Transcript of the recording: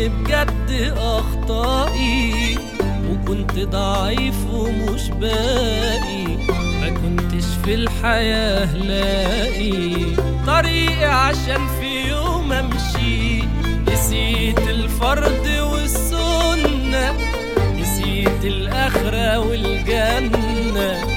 بجد أخطائي وكنت ضعيف ومش باقي ما كنتش في الحياة لاقي طريقي عشان في يوم امشي نسيت الفرض والسنة نسيت الآخرة والجنة